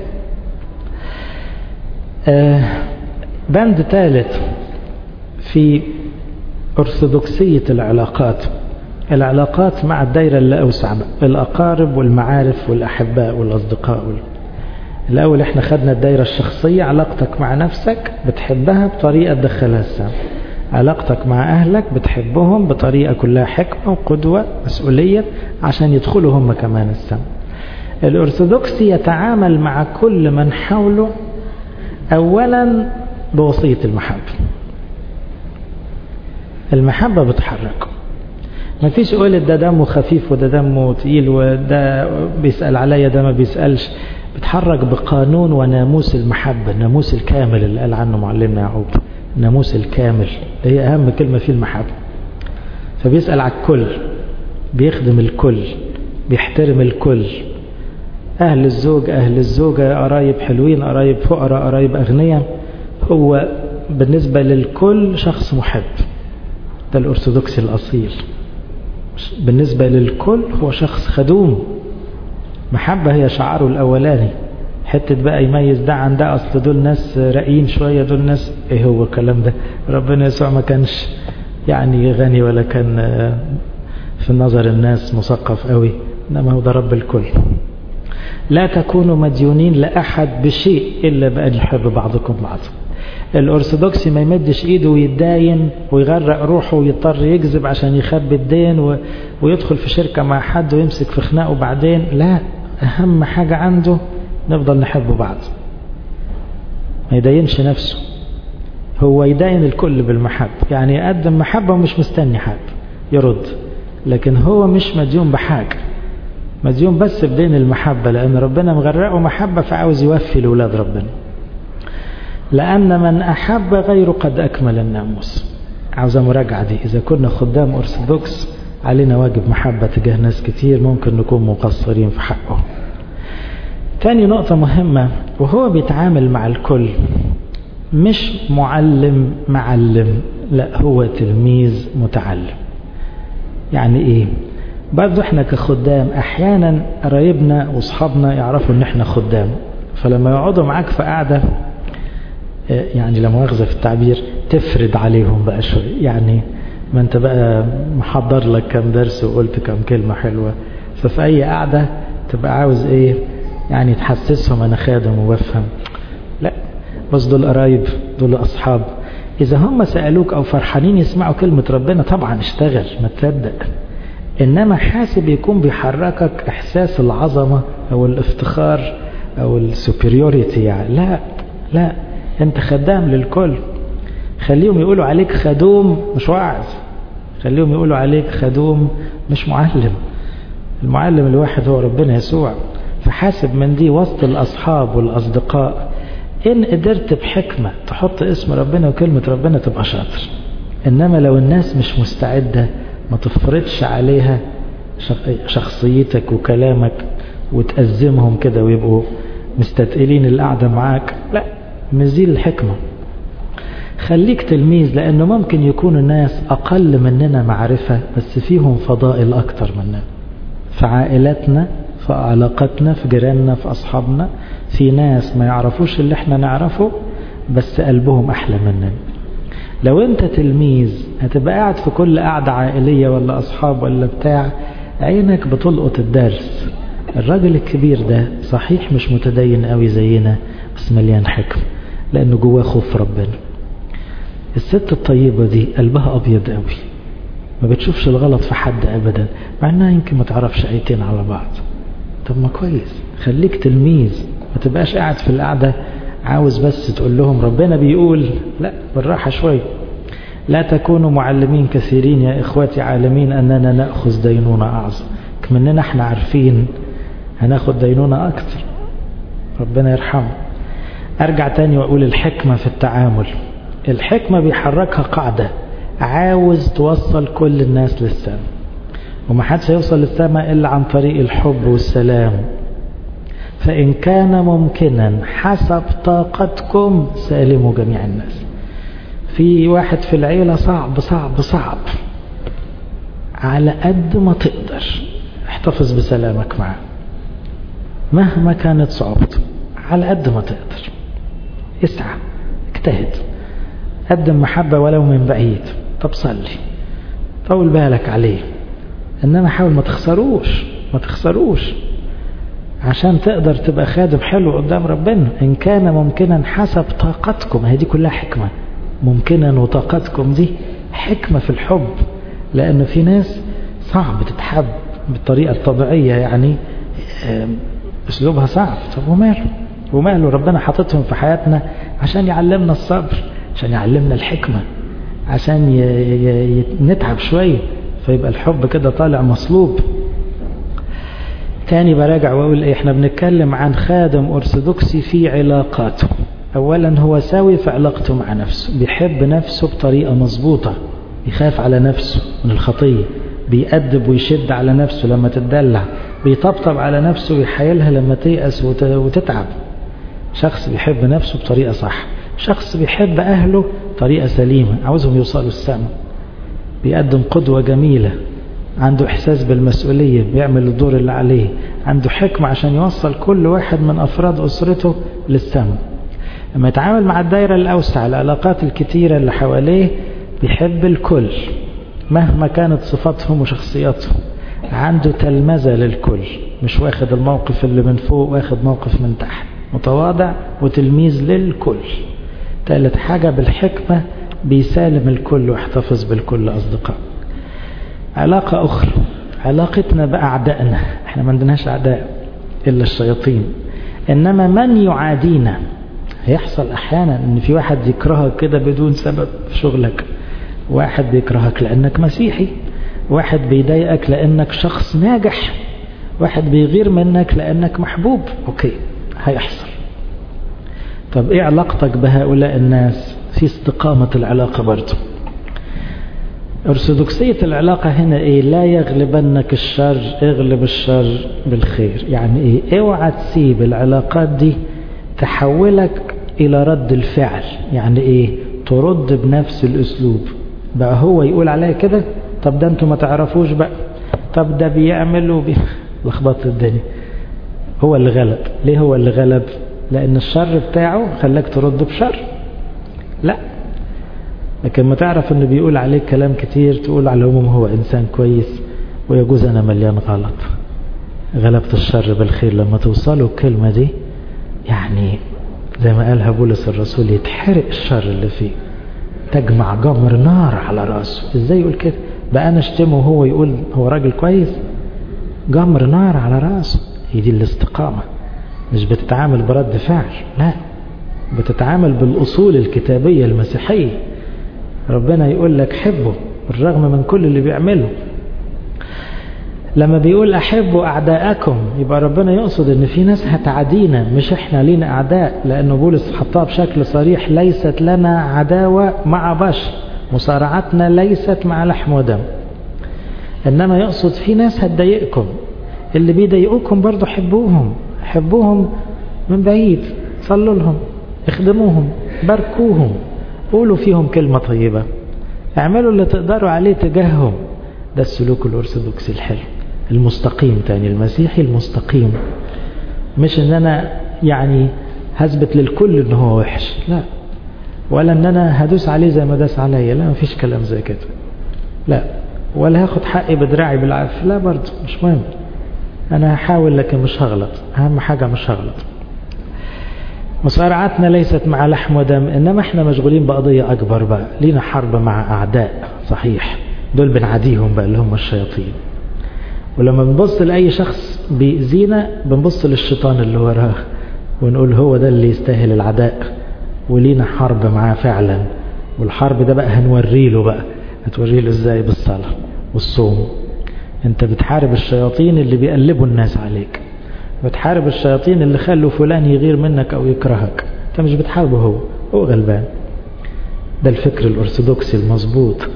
آه بند ثالث في أرثوذكسية العلاقات العلاقات مع الدائرة اللي أوسع الأقارب والمعارف والأحباء والأصدقاء وال... الأول احنا خدنا الدائرة الشخصية علاقتك مع نفسك بتحبها بطريقة تدخلها السما علاقتك مع أهلك بتحبهم بطريقة كلها حكمة وقدوة مسؤولية عشان يدخلوا هم كمان السما الأرثوذكسي يتعامل مع كل من حوله أولا بوصية المحبة المحبة بتحركه ما فيش يقول ده دمه خفيف وده دمه تقيل وده بيسأل عليا ده ما بيسألش بتحرك بقانون وناموس المحبة الناموس الكامل اللي قال عنه معلمنا يعقوب الناموس الكامل هي أهم كلمة فيه المحبة فبيسأل على الكل بيخدم الكل بيحترم الكل أهل الزوج أهل الزوجة قرايب حلوين قرايب فقراء قرايب أغنياء هو بالنسبة للكل شخص محب ده الأرثوذكسي الأصيل بالنسبة للكل هو شخص خدوم محبة هي شعاره الأولاني حتة بقى يميز ده عن ده أصل دول ناس رقين شوية دول ناس إيه هو الكلام ده ربنا يسوع ما كانش يعني غني ولا كان في نظر الناس مثقف قوي إنما هو ده رب الكل لا تكونوا مديونين لأحد بشيء إلا بأن يحب بعضكم بعضا الأرثوذكسي ما يمدش إيده ويتداين ويغرق روحه ويضطر يكذب عشان يخبي الدين و... ويدخل في شركة مع حد ويمسك في خناقه بعدين لا أهم حاجة عنده نفضل نحب بعض ما يدينش نفسه هو يدين الكل بالمحبة يعني يقدم محبة ومش مستني حد يرد لكن هو مش مديون بحاجة مديون بس بدين المحبة لأن ربنا مغرقه محبة فعاوز يوفي لأولاد ربنا لأن من أحب غيره قد أكمل الناموس عاوزة مراجعة دي إذا كنا خدام أرثوذكس علينا واجب محبة تجاه ناس كتير ممكن نكون مقصرين في حقه تاني نقطة مهمة وهو بيتعامل مع الكل مش معلم معلم لا هو تلميذ متعلم يعني ايه برضو احنا كخدام احيانا قرايبنا واصحابنا يعرفوا ان احنا خدام فلما يقعدوا معاك في قعده يعني لا مؤاخذة في التعبير تفرد عليهم بقى شوية يعني ما انت بقى محضر لك كم درس وقلت كم كلمة حلوة ففي اي قعدة تبقى عاوز ايه يعني تحسسهم انا خادم وبفهم لا بس دول قرايب دول اصحاب اذا هم سألوك او فرحانين يسمعوا كلمة ربنا طبعا اشتغل ما تصدق انما حاسب يكون بيحركك احساس العظمة او الافتخار او السوبريوريتي يعني لا لا انت خدام للكل خليهم يقولوا عليك خدوم مش واعظ خليهم يقولوا عليك خدوم مش معلم المعلم الواحد هو ربنا يسوع فحاسب من دي وسط الأصحاب والأصدقاء إن قدرت بحكمة تحط اسم ربنا وكلمة ربنا تبقى شاطر إنما لو الناس مش مستعدة ما تفرضش عليها شخصيتك وكلامك وتأزمهم كده ويبقوا مستثقلين القعدة معاك لا مش دي الحكمة خليك تلميذ لأنه ممكن يكون الناس أقل مننا معرفة بس فيهم فضائل أكتر مننا في عائلاتنا في علاقاتنا في جيراننا في أصحابنا في ناس ما يعرفوش اللي احنا نعرفه بس قلبهم أحلى مننا لو انت تلميذ هتبقى قاعد في كل قعدة عائلية ولا أصحاب ولا بتاع عينك بتلقط الدرس الراجل الكبير ده صحيح مش متدين قوي زينا بس مليان حكم لأنه جواه خوف ربنا الست الطيبة دي قلبها أبيض قوي ما بتشوفش الغلط في حد أبدا مع أنها يمكن ما تعرفش آيتين على بعض طب ما كويس خليك تلميذ ما تبقاش قاعد في القعدة عاوز بس تقول لهم ربنا بيقول لا بالراحة شوي لا تكونوا معلمين كثيرين يا إخواتي عالمين أننا نأخذ دينونة أعظم كمننا احنا عارفين هناخد دينونة أكتر ربنا يرحمه أرجع تاني وأقول الحكمة في التعامل الحكمة بيحركها قاعدة عاوز توصل كل الناس للسماء ومحدش هيوصل للسماء إلا عن طريق الحب والسلام فإن كان ممكنا حسب طاقتكم سالموا جميع الناس في واحد في العيلة صعب صعب صعب على قد ما تقدر احتفظ بسلامك معه مهما كانت صعوبته على قد ما تقدر اسعى اجتهد قدم محبة ولو من بعيد طب صلي طول بالك عليه انما حاول ما تخسروش ما تخسروش عشان تقدر تبقى خادم حلو قدام ربنا ان كان ممكنا حسب طاقتكم هي دي كلها حكمة ممكنا وطاقتكم دي حكمة في الحب لان في ناس صعب تتحب بالطريقة الطبيعية يعني اسلوبها صعب طب وماله وماله ربنا حاططهم في حياتنا عشان يعلمنا الصبر عشان يعلمنا الحكمة عشان ي... ي... نتعب شوية فيبقى الحب كده طالع مصلوب تاني براجع واقول ايه احنا بنتكلم عن خادم ارثوذكسي في علاقاته اولا هو سوي في علاقته مع نفسه بيحب نفسه بطريقة مظبوطة يخاف على نفسه من الخطية بيأدب ويشد على نفسه لما تتدلع بيطبطب على نفسه ويحايلها لما تيأس وت... وتتعب شخص بيحب نفسه بطريقة صح شخص بيحب أهله طريقة سليمة عاوزهم يوصلوا السماء بيقدم قدوة جميلة عنده إحساس بالمسؤولية بيعمل الدور اللي عليه عنده حكمة عشان يوصل كل واحد من أفراد أسرته للسماء لما يتعامل مع الدائرة الأوسع العلاقات الكتيرة اللي حواليه بيحب الكل مهما كانت صفاتهم وشخصياتهم عنده تلمذة للكل مش واخد الموقف اللي من فوق واخد موقف من تحت متواضع وتلميذ للكل ثالث حاجة بالحكمة بيسالم الكل ويحتفظ بالكل أصدقاء علاقة أخرى علاقتنا بأعدائنا احنا ما عندناش أعداء إلا الشياطين إنما من يعادينا هيحصل أحيانا إن في واحد يكرهك كده بدون سبب في شغلك واحد بيكرهك لأنك مسيحي واحد بيضايقك لأنك شخص ناجح واحد بيغير منك لأنك محبوب أوكي هيحصل طب إيه علاقتك بهؤلاء الناس في استقامة العلاقة برضه أرثوذكسية العلاقة هنا إيه لا يغلبنك الشر اغلب الشر بالخير يعني إيه اوعى تسيب العلاقات دي تحولك إلى رد الفعل يعني إيه ترد بنفس الأسلوب بقى هو يقول عليا كده طب ده انتوا ما تعرفوش بقى طب ده بيعمل وبي... لخبطت الدنيا هو اللي غلب ليه هو اللي غلب لأن الشر بتاعه خلاك ترد بشر لا لكن ما تعرف انه بيقول عليك كلام كتير تقول على العموم هو انسان كويس ويجوز انا مليان غلط غلبت الشر بالخير لما توصلوا الكلمة دي يعني زي ما قالها بولس الرسول يتحرق الشر اللي فيه تجمع جمر نار على راسه ازاي يقول كده بقى انا اشتمه وهو يقول هو راجل كويس جمر نار على راسه هي دي الاستقامة مش بتتعامل برد فعل لا بتتعامل بالأصول الكتابية المسيحية ربنا يقول لك حبه بالرغم من كل اللي بيعمله لما بيقول أحبوا أعداءكم يبقى ربنا يقصد أن في ناس هتعادينا مش إحنا لينا أعداء لأنه بولس حطها بشكل صريح ليست لنا عداوة مع بشر مصارعتنا ليست مع لحم ودم إنما يقصد في ناس هتضايقكم اللي بيضايقوكم برضو حبوهم حبوهم من بعيد صلوا لهم اخدموهم باركوهم قولوا فيهم كلمة طيبة اعملوا اللي تقدروا عليه تجاههم ده السلوك الأرثوذكسي الحلو المستقيم تاني المسيحي المستقيم مش ان انا يعني هثبت للكل ان هو وحش لا ولا ان انا هدوس عليه زي ما داس عليا لا مفيش كلام زي كده لا ولا هاخد حقي بدراعي بالعافية لا برضه مش مهم انا هحاول لكن مش هغلط اهم حاجة مش هغلط مصارعتنا ليست مع لحم ودم إنما احنا مشغولين بقضية أكبر بقى لينا حرب مع أعداء صحيح دول بنعاديهم بقى اللي هم الشياطين ولما بنبص لأي شخص بيأذينا بنبص للشيطان اللي وراه ونقول هو ده اللي يستاهل العداء ولينا حرب معاه فعلا والحرب ده بقى هنوري له بقى هتوري له ازاي بالصلاة والصوم انت بتحارب الشياطين اللي بيقلبوا الناس عليك بتحارب الشياطين اللي خلوا فلان يغير منك او يكرهك انت مش بتحاربه هو هو غلبان ده الفكر الارثوذكسي المظبوط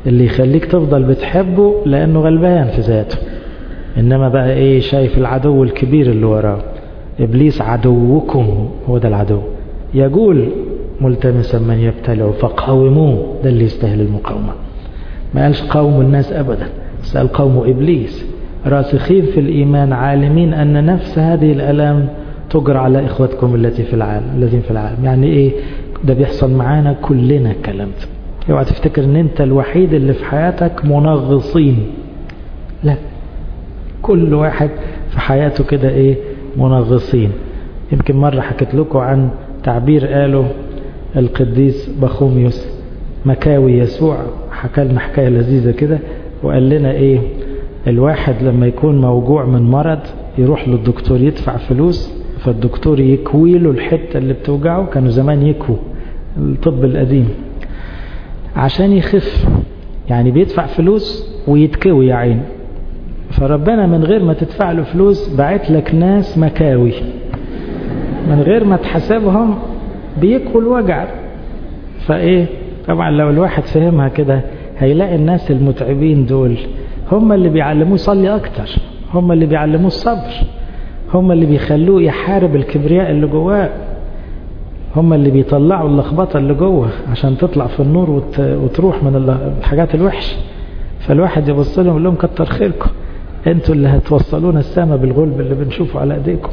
اللي يخليك تفضل بتحبه لأنه غلبان في ذاته إنما بقى إيه شايف العدو الكبير اللي وراه إبليس عدوكم هو ده العدو يقول ملتمسا من يبتلعه فقاوموه ده اللي يستاهل المقاومة ما قالش قوم الناس أبدا سأل قوم إبليس راسخين في الإيمان عالمين أن نفس هذه الألام تجرى على إخوتكم التي في العالم الذين في العالم يعني إيه ده بيحصل معانا كلنا الكلام ده اوعى تفتكر ان انت الوحيد اللي في حياتك منغصين لا كل واحد في حياته كده ايه منغصين يمكن مرة حكيت لكم عن تعبير قاله القديس بخوميوس مكاوي يسوع حكى لنا حكاية لذيذة كده وقال لنا ايه الواحد لما يكون موجوع من مرض يروح للدكتور يدفع فلوس فالدكتور يكوي له الحتة اللي بتوجعه كانوا زمان يكووا الطب القديم عشان يخف يعني بيدفع فلوس ويتكوي يا عين فربنا من غير ما تدفع له فلوس بعت لك ناس مكاوي من غير ما تحسبهم بيكوا الوجع فايه طبعا لو الواحد فهمها كده هيلاقي الناس المتعبين دول هم اللي بيعلموه يصلي اكتر هم اللي بيعلموه الصبر هم اللي بيخلوه يحارب الكبرياء اللي جواه هم اللي بيطلعوا اللخبطة اللي جوه عشان تطلع في النور وت... وتروح من الحاجات الوحشة فالواحد يبص لهم يقول لهم كتر خيركم انتوا اللي هتوصلونا السما بالغلب اللي بنشوفه على ايديكم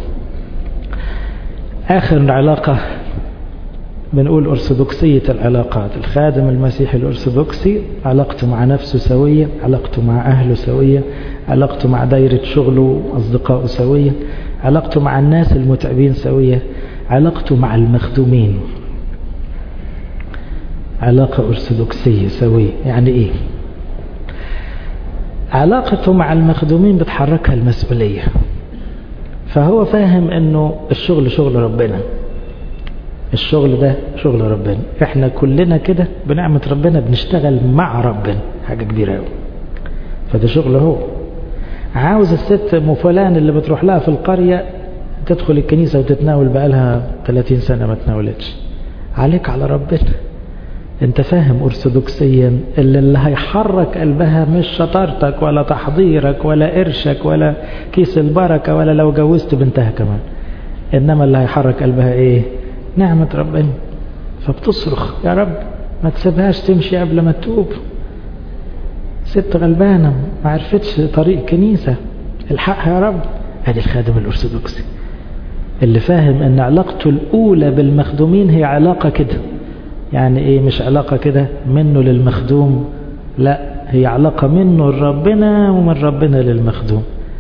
اخر علاقة بنقول أرثوذكسية العلاقات الخادم المسيحي الأرثوذكسي علاقته مع نفسه سوية علاقته مع أهله سوية علاقته مع دايرة شغله وأصدقائه سوية علاقته مع الناس المتعبين سوية علاقته مع المخدومين علاقة أرثوذكسية سوية يعني إيه علاقته مع المخدومين بتحركها المسؤولية فهو فاهم أنه الشغل شغل ربنا الشغل ده شغل ربنا احنا كلنا كده بنعمة ربنا بنشتغل مع ربنا حاجة كبيرة قوي فده شغل هو عاوز الست ام فلان اللي بتروح لها في القرية تدخل الكنيسة وتتناول بقالها 30 سنة ما تناولتش عليك على ربنا انت فاهم ارثوذكسيا اللي, اللي هيحرك قلبها مش شطارتك ولا تحضيرك ولا قرشك ولا كيس البركة ولا لو جوزت بنتها كمان انما اللي هيحرك قلبها ايه نعمة ربنا فبتصرخ يا رب ما تسيبهاش تمشي قبل ما تتوب ست غلبانة ما عرفتش طريق كنيسة الحقها يا رب ادي الخادم الارثوذكسي اللي فاهم ان علاقته الاولى بالمخدومين هي علاقة كده يعني ايه مش علاقة كده منه للمخدوم لا هي علاقة منه لربنا ومن ربنا للمخدوم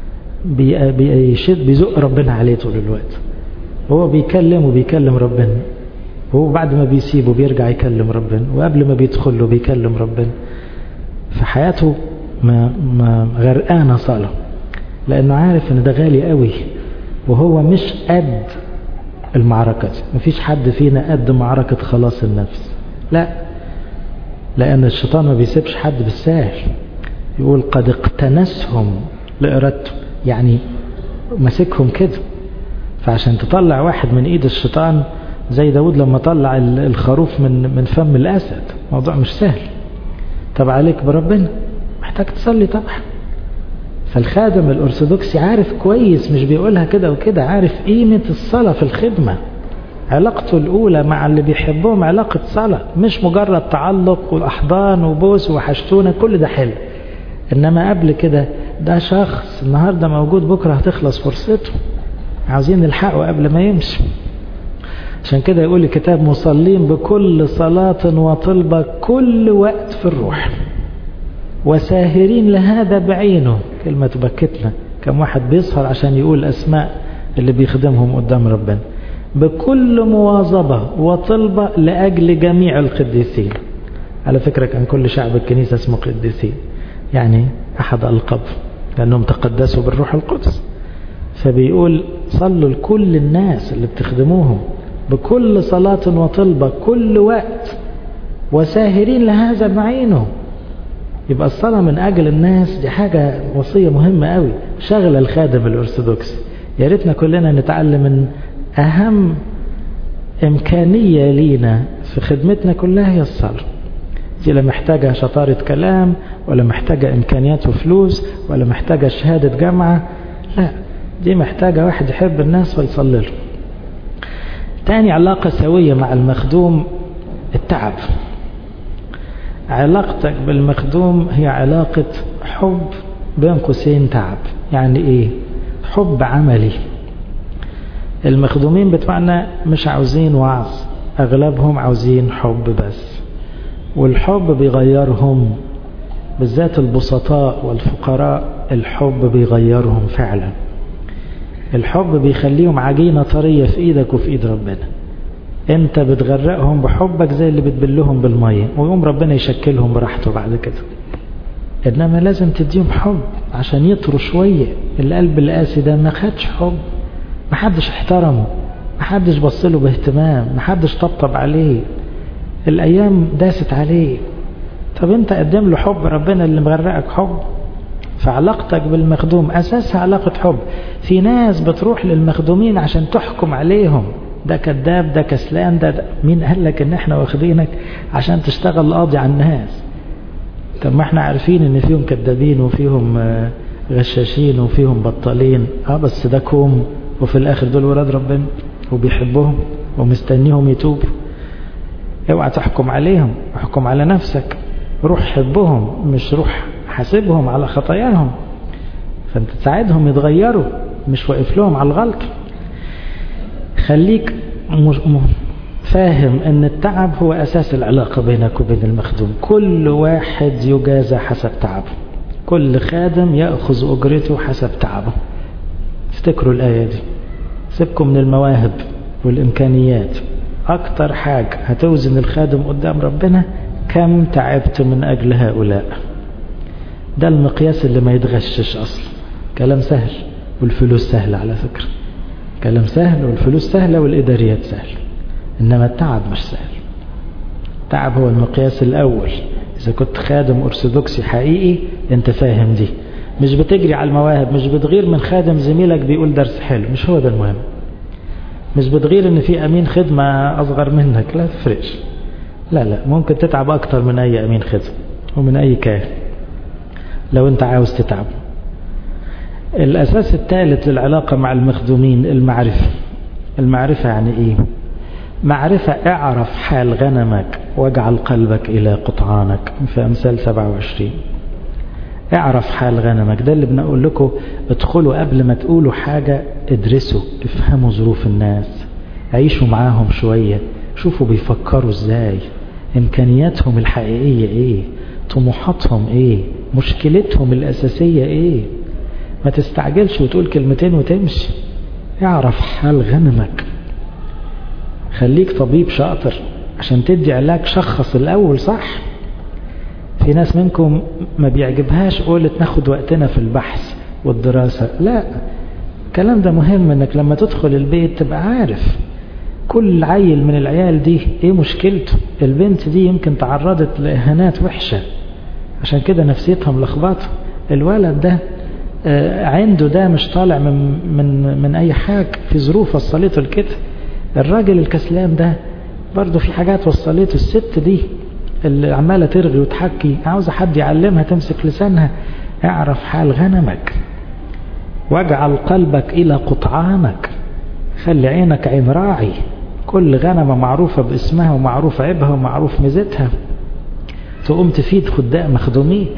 بيشد بيزق ربنا عليه طول الوقت هو بيكلم وبيكلم ربنا وهو بعد ما بيسيبه بيرجع يكلم ربنا وقبل ما بيدخل له بيكلم ربنا في حياته ما, ما غرقانة صلاة لأنه عارف إن ده غالي قوي وهو مش قد المعركة دي مفيش حد فينا قد معركة خلاص النفس لا لأن الشيطان ما بيسيبش حد بالسهل يقول قد اقتنسهم لإرادته يعني ماسكهم كده فعشان تطلع واحد من ايد الشيطان زي داود لما طلع الخروف من من فم الاسد موضوع مش سهل طب عليك بربنا محتاج تصلي طبعا فالخادم الارثوذكسي عارف كويس مش بيقولها كده وكده عارف قيمة الصلاة في الخدمة علاقته الأولى مع اللي بيحبهم علاقة صلاة مش مجرد تعلق والأحضان وبوس وحشتونا كل ده حلو إنما قبل كده ده شخص النهاردة موجود بكرة هتخلص فرصته عاوزين نلحقه قبل ما يمشي عشان كده يقول الكتاب مصلين بكل صلاة وطلبة كل وقت في الروح وساهرين لهذا بعينه كلمة تبكتنا كم واحد بيسهر عشان يقول أسماء اللي بيخدمهم قدام ربنا بكل مواظبة وطلبة لأجل جميع القديسين على فكرة كان كل شعب الكنيسة اسمه قديسين يعني أحد ألقاب لأنهم تقدسوا بالروح القدس فبيقول صلوا لكل الناس اللي بتخدموهم بكل صلاة وطلبة كل وقت وساهرين لهذا بعينه يبقى الصلاة من أجل الناس دي حاجة وصية مهمة قوي شغل الخادم الأرثوذكسي يا ريتنا كلنا نتعلم من أهم إمكانية لينا في خدمتنا كلها هي الصلاة دي لا محتاجة شطارة كلام ولا محتاجة إمكانيات وفلوس ولا محتاجة شهادة جامعة لا دي محتاجة واحد يحب الناس ويصلي له تاني علاقة سوية مع المخدوم التعب علاقتك بالمخدوم هي علاقة حب بين قوسين تعب يعني ايه حب عملي المخدومين بتوعنا مش عاوزين وعظ اغلبهم عاوزين حب بس والحب بيغيرهم بالذات البسطاء والفقراء الحب بيغيرهم فعلا الحب بيخليهم عجينة طرية في ايدك وفي ايد ربنا انت بتغرقهم بحبك زي اللي بتبلهم بالمية ويقوم ربنا يشكلهم براحته بعد كده انما لازم تديهم حب عشان يطروا شوية القلب القاسي ده ما خدش حب ما حدش احترمه ما حدش بصله باهتمام ما حدش طبطب عليه الايام داست عليه طب انت قدم له حب ربنا اللي مغرقك حب فعلاقتك بالمخدوم اساسها علاقة حب في ناس بتروح للمخدومين عشان تحكم عليهم ده كذاب ده كسلان ده, ده مين قال لك ان احنا واخدينك عشان تشتغل قاضي على الناس طب ما احنا عارفين ان فيهم كذابين وفيهم غشاشين وفيهم بطالين اه بس ده كوم وفي الاخر دول ولاد ربنا وبيحبهم ومستنيهم يتوبوا اوعى تحكم عليهم احكم على نفسك روح حبهم مش روح حاسبهم على خطاياهم فانت تساعدهم يتغيروا مش واقف لهم على الغلط خليك فاهم ان التعب هو اساس العلاقة بينك وبين المخدوم كل واحد يجازى حسب تعبه كل خادم يأخذ أجرته حسب تعبه افتكروا الآية دي سيبكم من المواهب والإمكانيات أكتر حاجة هتوزن الخادم قدام ربنا كم تعبت من أجل هؤلاء ده المقياس اللي ما يتغشش أصلا كلام سهل والفلوس سهلة على فكرة كلام سهل والفلوس سهلة والإداريات سهلة إنما التعب مش سهل التعب هو المقياس الأول إذا كنت خادم أرثوذكسي حقيقي أنت فاهم دي مش بتجري على المواهب مش بتغير من خادم زميلك بيقول درس حلو مش هو ده المهم مش بتغير ان في امين خدمة اصغر منك لا تفرقش لا لا ممكن تتعب اكتر من اي امين خدمة ومن اي كاهن لو انت عاوز تتعب الاساس الثالث للعلاقة مع المخدومين المعرفة المعرفة يعني ايه معرفة اعرف حال غنمك واجعل قلبك الى قطعانك في امثال 27 اعرف حال غنمك ده اللي بنقول لكم ادخلوا قبل ما تقولوا حاجة ادرسوا افهموا ظروف الناس عيشوا معاهم شوية شوفوا بيفكروا ازاي امكانياتهم الحقيقية ايه طموحاتهم ايه مشكلتهم الاساسية ايه ما تستعجلش وتقول كلمتين وتمشي اعرف حال غنمك خليك طبيب شاطر عشان تدي علاج شخص الاول صح في ناس منكم ما بيعجبهاش قولة ناخد وقتنا في البحث والدراسة لا الكلام ده مهم انك لما تدخل البيت تبقى عارف كل عيل من العيال دي ايه مشكلته البنت دي يمكن تعرضت لإهانات وحشة عشان كده نفسيتها ملخبطة الولد ده عنده ده مش طالع من, من, من اي حاجة في ظروف وصلته لكده الراجل الكسلان ده برضه في حاجات وصلته الست دي اللي عمالة ترغي وتحكي عاوزة حد يعلمها تمسك لسانها اعرف حال غنمك واجعل قلبك إلى قطعانك خلي عينك عين راعي كل غنمة معروفة باسمها ومعروف عيبها ومعروف ميزتها تقوم تفيد خداء مخدوميك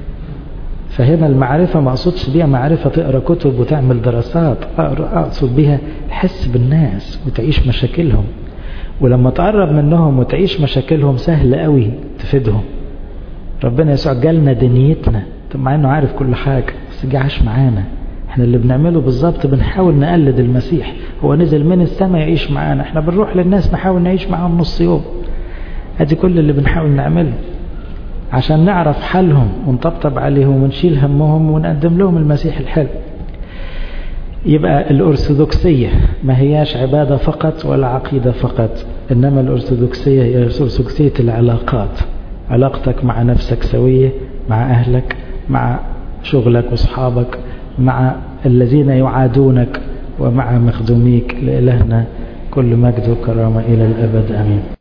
فهنا المعرفة ما أقصدش بيها معرفة تقرأ كتب وتعمل دراسات أقصد بيها تحس بالناس وتعيش مشاكلهم ولما تقرب منهم وتعيش مشاكلهم سهل قوي تفيدهم ربنا يسوع جالنا دنيتنا مع انه عارف كل حاجة بس جه عاش معانا احنا اللي بنعمله بالظبط بنحاول نقلد المسيح هو نزل من السماء يعيش معانا احنا بنروح للناس نحاول نعيش معاهم نص يوم ادي كل اللي بنحاول نعمله عشان نعرف حالهم ونطبطب عليهم ونشيل همهم ونقدم لهم المسيح الحلو يبقى الأرثوذكسية ما هياش عبادة فقط ولا عقيدة فقط إنما الأرثوذكسية هي أرثوذكسية العلاقات علاقتك مع نفسك سوية مع أهلك مع شغلك وأصحابك مع الذين يعادونك ومع مخدوميك لإلهنا كل مجد وكرامة إلى الأبد أمين